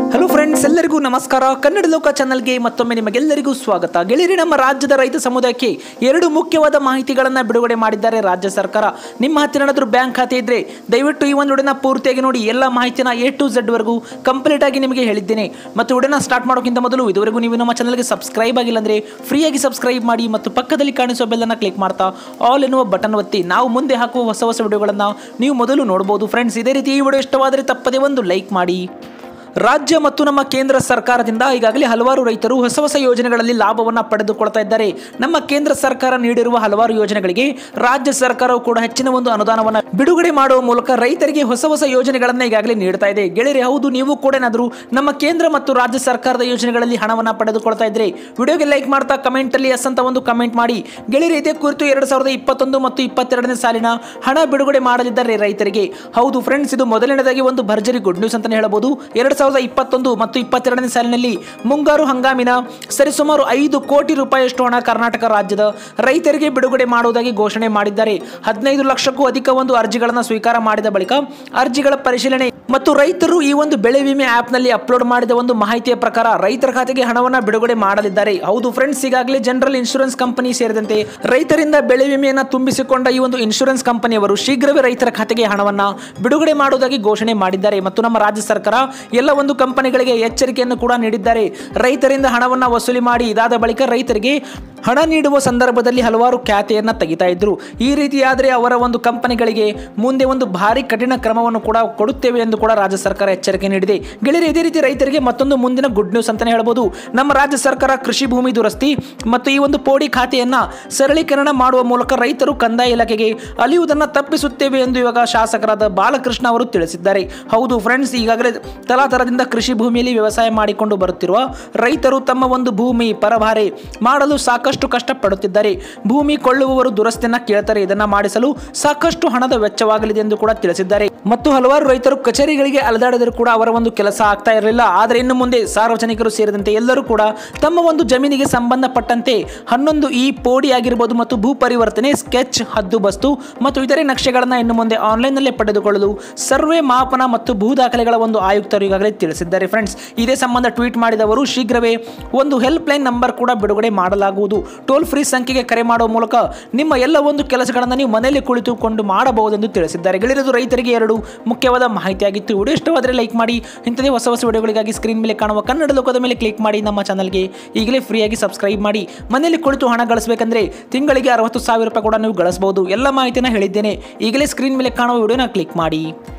hello friends ಎಲ್ಲರಿಗೂ ನಮಸ್ಕಾರ ಕನ್ನಡ ಲೋಕ ಚಾನಲ್ಗೆ ಮತ್ತೊಮ್ಮೆ ನಿಮಗೆಲ್ಲರಿಗೂ ಸ್ವಾಗತ ಗೆಳೆಯರಿ ನಮ್ಮ ರಾಜ್ಯದ ರೈತ ಸಮುದಾಯಕ್ಕೆ ಎರಡು ಮುಖ್ಯವಾದ ಮಾಹಿತಿಗಳನ್ನು ಬಿಡುಗಡೆ ಮಾಡಿದ್ದಾರೆ ರಾಜ್ಯ ಸರ್ಕಾರ ನಿಮ್ಮ ಹತ್ತಿರ ಏನಾದರೂ ಬ್ಯಾಂಕ್ ಖಾತೆ ಇದ್ರೆ ದಯವಿಟ್ಟು ಈ ಒಂದು ವಿಡಿಯೋನ ಪೂರ್ತಿಯಾಗಿ ನೋಡಿ ಎಲ್ಲ ಮಾಹಿತಿನ ಎ ಟು ಝೆಡ್ ವರೆಗೂ ಕಂಪ್ಲೀಟ್ ಆಗಿ ನಿಮಗೆ ಹೇಳಿದ್ದೇನೆ ಮತ್ತು ವಿಡಿಯೋನ ಸ್ಟಾರ್ಟ್ ಮಾಡೋಕ್ಕಿಂತ ಮೊದಲು ಇದುವರೆಗೂ ನೀವು ನಮ್ಮ ಚಾನಲ್ಗೆ ಸಬ್ಸ್ಕ್ರೈಬ್ ಆಗಿಲ್ಲ ಅಂದರೆ ಫ್ರೀಯಾಗಿ ಸಬ್ಸ್ಕ್ರೈಬ್ ಮಾಡಿ ಮತ್ತು ಪಕ್ಕದಲ್ಲಿ ಕಾಣಿಸುವ ಬೆಲ್ಲನ್ನು ಕ್ಲಿಕ್ ಮಾಡ್ತಾ ಆಲ್ ಎನ್ನುವ ಬಟನ್ ಒತ್ತಿ ನಾವು ಮುಂದೆ ಹಾಕುವ ಹೊಸ ಹೊಸ ವಿಡಿಯೋಗಳನ್ನು ನೀವು ಮೊದಲು ನೋಡಬಹುದು ಫ್ರೆಂಡ್ಸ್ ಇದೇ ರೀತಿ ಈ ವಿಡಿಯೋ ಇಷ್ಟವಾದರೆ ತಪ್ಪದೇ ಒಂದು ಲೈಕ್ ಮಾಡಿ ರಾಜ್ಯ ಮತ್ತು ನಮ್ಮ ಕೇಂದ್ರ ಸರ್ಕಾರದಿಂದ ಈಗಾಗಲೇ ಹಲವಾರು ರೈತರು ಹೊಸ ಹೊಸ ಯೋಜನೆಗಳಲ್ಲಿ ಲಾಭವನ್ನು ಪಡೆದುಕೊಳ್ತಾ ಇದ್ದಾರೆ ನಮ್ಮ ಕೇಂದ್ರ ಸರ್ಕಾರ ನೀಡಿರುವ ಹಲವಾರು ಯೋಜನೆಗಳಿಗೆ ರಾಜ್ಯ ಸರ್ಕಾರವು ಕೂಡ ಹೆಚ್ಚಿನ ಒಂದು ಅನುದಾನವನ್ನು ಬಿಡುಗಡೆ ಮಾಡುವ ಮೂಲಕ ರೈತರಿಗೆ ಹೊಸ ಹೊಸ ಯೋಜನೆಗಳನ್ನು ಈಗಾಗಲೇ ನೀಡ್ತಾ ಇದೆ ಗೆಳೆಯರೆ ಹೌದು ನೀವು ಕೂಡ ಏನಾದರೂ ನಮ್ಮ ಕೇಂದ್ರ ಮತ್ತು ರಾಜ್ಯ ಸರ್ಕಾರದ ಯೋಜನೆಗಳಲ್ಲಿ ಹಣವನ್ನು ಪಡೆದುಕೊಳ್ತಾ ಇದ್ರೆ ವಿಡಿಯೋಗೆ ಲೈಕ್ ಮಾಡ್ತಾ ಕಮೆಂಟ್ ಅಲ್ಲಿ ಎಸ್ ಅಂತ ಒಂದು ಕಮೆಂಟ್ ಮಾಡಿ ಗೆಳೆಯರೆ ಇದೇ ಕುರಿತು ಎರಡು ಸಾವಿರದ ಇಪ್ಪತ್ತೊಂದು ಮತ್ತು ಇಪ್ಪತ್ತೆರಡನೇ ಸಾಲಿನ ಹಣ ಬಿಡುಗಡೆ ಮಾಡಲಿದ್ದಾರೆ ರೈತರಿಗೆ ಹೌದು ಫ್ರೆಂಡ್ಸ್ ಇದು ಮೊದಲನೇದಾಗಿ ಒಂದು ಭರ್ಜರಿ ಗುಡ್ ನ್ಯೂಸ್ ಅಂತಾನೆ ಹೇಳಬಹುದು ಎರಡು ಸಾವಿರದ ಇಪ್ಪತ್ತೊಂದು ಮತ್ತು ಇಪ್ಪತ್ತೆರಡನೇ ಸಾಲಿನಲ್ಲಿ ಮುಂಗಾರು ಹಂಗಾಮಿನ ಸರಿಸುಮಾರು ಐದು ಕೋಟಿ ರೂಪಾಯಿಯಷ್ಟು ಹಣ ಕರ್ನಾಟಕ ರಾಜ್ಯದ ರೈತರಿಗೆ ಬಿಡುಗಡೆ ಮಾಡುವುದಾಗಿ ಘೋಷಣೆ ಮಾಡಿದ್ದಾರೆ ಹದಿನೈದು ಲಕ್ಷಕ್ಕೂ ಅಧಿಕ ಒಂದು ಅರ್ಜಿಗಳನ್ನು ಸ್ವೀಕಾರ ಮಾಡಿದ ಬಳಿಕ ಅರ್ಜಿಗಳ ಪರಿಶೀಲನೆ ಮತ್ತು ರೈತರು ಈ ಒಂದು ಬೆಳೆ ವಿಮೆ ಆ್ಯಪ್ನಲ್ಲಿ ಅಪ್ಲೋಡ್ ಮಾಡಿದ ಒಂದು ಮಾಹಿತಿಯ ಪ್ರಕಾರ ರೈತರ ಖಾತೆಗೆ ಹಣವನ್ನು ಬಿಡುಗಡೆ ಮಾಡಲಿದ್ದಾರೆ ಹೌದು ಫ್ರೆಂಡ್ಸ್ ಈಗಾಗಲೇ ಜನರಲ್ ಇನ್ಶೂರೆನ್ಸ್ ಕಂಪನಿ ಸೇರಿದಂತೆ ರೈತರಿಂದ ಬೆಳೆ ವಿಮೆಯನ್ನು ತುಂಬಿಸಿಕೊಂಡ ಈ ಒಂದು ಇನ್ಶೂರೆನ್ಸ್ ಕಂಪನಿಯವರು ಶೀಘ್ರವೇ ರೈತರ ಖಾತೆಗೆ ಹಣವನ್ನು ಬಿಡುಗಡೆ ಮಾಡುವುದಾಗಿ ಘೋಷಣೆ ಮಾಡಿದ್ದಾರೆ ಮತ್ತು ನಮ್ಮ ರಾಜ್ಯ ಸರ್ಕಾರ ಎಲ್ಲ ಒಂದು ಕಂಪನಿಗಳಿಗೆ ಎಚ್ಚರಿಕೆಯನ್ನು ಕೂಡ ನೀಡಿದ್ದಾರೆ ರೈತರಿಂದ ಹಣವನ್ನು ವಸೂಲಿ ಮಾಡಿ ಇದಾದ ಬಳಿಕ ರೈತರಿಗೆ ಹಣ ನೀಡುವ ಸಂದರ್ಭದಲ್ಲಿ ಹಲವಾರು ಖ್ಯಾತೆಯನ್ನು ತೆಗಿತಾ ಇದ್ರು ಈ ರೀತಿಯಾದರೆ ಅವರ ಒಂದು ಕಂಪನಿಗಳಿಗೆ ಮುಂದೆ ಒಂದು ಭಾರಿ ಕಠಿಣ ಕ್ರಮವನ್ನು ಕೂಡ ಕೊಡುತ್ತೇವೆ ಎಂದು ಕೂಡ ರಾಜ್ಯ ಸರ್ಕಾರ ಎಚ್ಚರಿಕೆ ನೀಡಿದೆ ಗೆಳೆಯರು ಇದೇ ರೀತಿ ರೈತರಿಗೆ ಮತ್ತೊಂದು ಮುಂದಿನ ಗುಡ್ ನ್ಯೂಸ್ ಅಂತಾನೆ ಹೇಳ್ಬೋದು ನಮ್ಮ ರಾಜ್ಯ ಸರ್ಕಾರ ಕೃಷಿ ಭೂಮಿ ದುರಸ್ತಿ ಮತ್ತು ಈ ಒಂದು ಪೋಡಿ ಖಾತೆಯನ್ನ ಸರಳೀಕರಣ ಮಾಡುವ ಮೂಲಕ ರೈತರು ಕಂದಾಯ ಇಲಾಖೆಗೆ ಅಲಿಯುವುದನ್ನು ತಪ್ಪಿಸುತ್ತೇವೆ ಎಂದು ಇವಾಗ ಶಾಸಕರಾದ ಬಾಲಕೃಷ್ಣ ಅವರು ತಿಳಿಸಿದ್ದಾರೆ ಹೌದು ಫ್ರೆಂಡ್ಸ್ ಈಗಾಗಲೇ ತಲಾತರದಿಂದ ಕೃಷಿ ಭೂಮಿಯಲ್ಲಿ ವ್ಯವಸಾಯ ಮಾಡಿಕೊಂಡು ಬರುತ್ತಿರುವ ರೈತರು ತಮ್ಮ ಒಂದು ಭೂಮಿ ಪರಭಾರೆ ಮಾಡಲು ಸಾಕಷ್ಟು ಕಷ್ಟಪಡುತ್ತಿದ್ದಾರೆ ಭೂಮಿ ಕೊಳ್ಳುವವರು ದುರಸ್ತಿಯನ್ನ ಕೇಳ್ತಾರೆ ಇದನ್ನ ಮಾಡಿಸಲು ಸಾಕಷ್ಟು ಹಣದ ವೆಚ್ಚವಾಗಲಿದೆ ಎಂದು ಕೂಡ ತಿಳಿಸಿದ್ದಾರೆ ಮತ್ತು ಹಲವಾರು ರೈತರು ಕಚೇರಿಗಳಿಗೆ ಅಲೆದಾಡಿದರೂ ಕೂಡ ಅವರ ಒಂದು ಕೆಲಸ ಆಗ್ತಾ ಇರಲಿಲ್ಲ ಆದರೆ ಇನ್ನು ಮುಂದೆ ಸಾರ್ವಜನಿಕರು ಸೇರಿದಂತೆ ಎಲ್ಲರೂ ಕೂಡ ತಮ್ಮ ಒಂದು ಜಮೀನಿಗೆ ಸಂಬಂಧಪಟ್ಟಂತೆ ಹನ್ನೊಂದು ಈ ಪೋಡಿ ಆಗಿರ್ಬೋದು ಮತ್ತು ಭೂ ಪರಿವರ್ತನೆ ಸ್ಕೆಚ್ ಹದ್ದುಬಸ್ತು ಮತ್ತು ಇತರೆ ನಕ್ಷೆಗಳನ್ನು ಇನ್ನು ಮುಂದೆ ಆನ್ಲೈನ್ನಲ್ಲೇ ಪಡೆದುಕೊಳ್ಳಲು ಸರ್ವೆ ಮಾಪನ ಮತ್ತು ಭೂ ದಾಖಲೆಗಳ ಒಂದು ಆಯುಕ್ತರು ಈಗಾಗಲೇ ತಿಳಿಸಿದ್ದಾರೆ ಫ್ರೆಂಡ್ಸ್ ಇದೇ ಸಂಬಂಧ ಟ್ವೀಟ್ ಮಾಡಿದವರು ಶೀಘ್ರವೇ ಒಂದು ಹೆಲ್ಪ್ ಲೈನ್ ನಂಬರ್ ಕೂಡ ಬಿಡುಗಡೆ ಮಾಡಲಾಗುವುದು ಟೋಲ್ ಫ್ರೀ ಸಂಖ್ಯೆಗೆ ಕರೆ ಮಾಡುವ ಮೂಲಕ ನಿಮ್ಮ ಎಲ್ಲ ಒಂದು ಕೆಲಸಗಳನ್ನು ನೀವು ಮನೆಯಲ್ಲಿ ಕುಳಿತುಕೊಂಡು ಮಾಡಬಹುದೆಂದು ತಿಳಿಸಿದ್ದಾರೆ ಗೆಳೆಯರು ರೈತರಿಗೆ ಎರಡು ಮುಖ್ಯವಾದ ಮಾಹಿತಿಯಾಗಿತ್ತು ವಿಡಿಯೋ ಇಷ್ಟವಾದರೆ ಲೈಕ್ ಮಾಡಿ ಇಂಥದೇ ಹೊಸ ಹೊಸ ವಿಡಿಯೋಗಳಿಗಾಗಿ ಸ್ಕ್ರೀನ್ ಮೇಲೆ ಕಾಣುವ ಕನ್ನಡ ಲೋಕದ ಮೇಲೆ ಕ್ಲಿಕ್ ಮಾಡಿ ನಮ್ಮ ಚಾನಲ್ಗೆ ಈಗಲೇ ಫ್ರೀಯಾಗಿ ಸಬ್ಸ್ಕ್ರೈಬ್ ಮಾಡಿ ಮನೆಯಲ್ಲಿ ಕುಳಿತು ಹಣ ಗಳಿಸಬೇಕಂದ್ರೆ ತಿಂಗಳಿಗೆ ಅರವತ್ತು ಸಾವಿರ ರೂಪಾಯಿ ಕೂಡ ನೀವು ಗಳಿಸಬಹುದು ಎಲ್ಲ ಮಾಹಿತಿನ ಹೇಳಿದ್ದೇನೆ ಈಗಲೇ ಸ್ಕ್ರೀನ್ ಮೇಲೆ ಕಾಣುವ ವಿಡಿಯೋನ ಕ್ಲಿಕ್ ಮಾಡಿ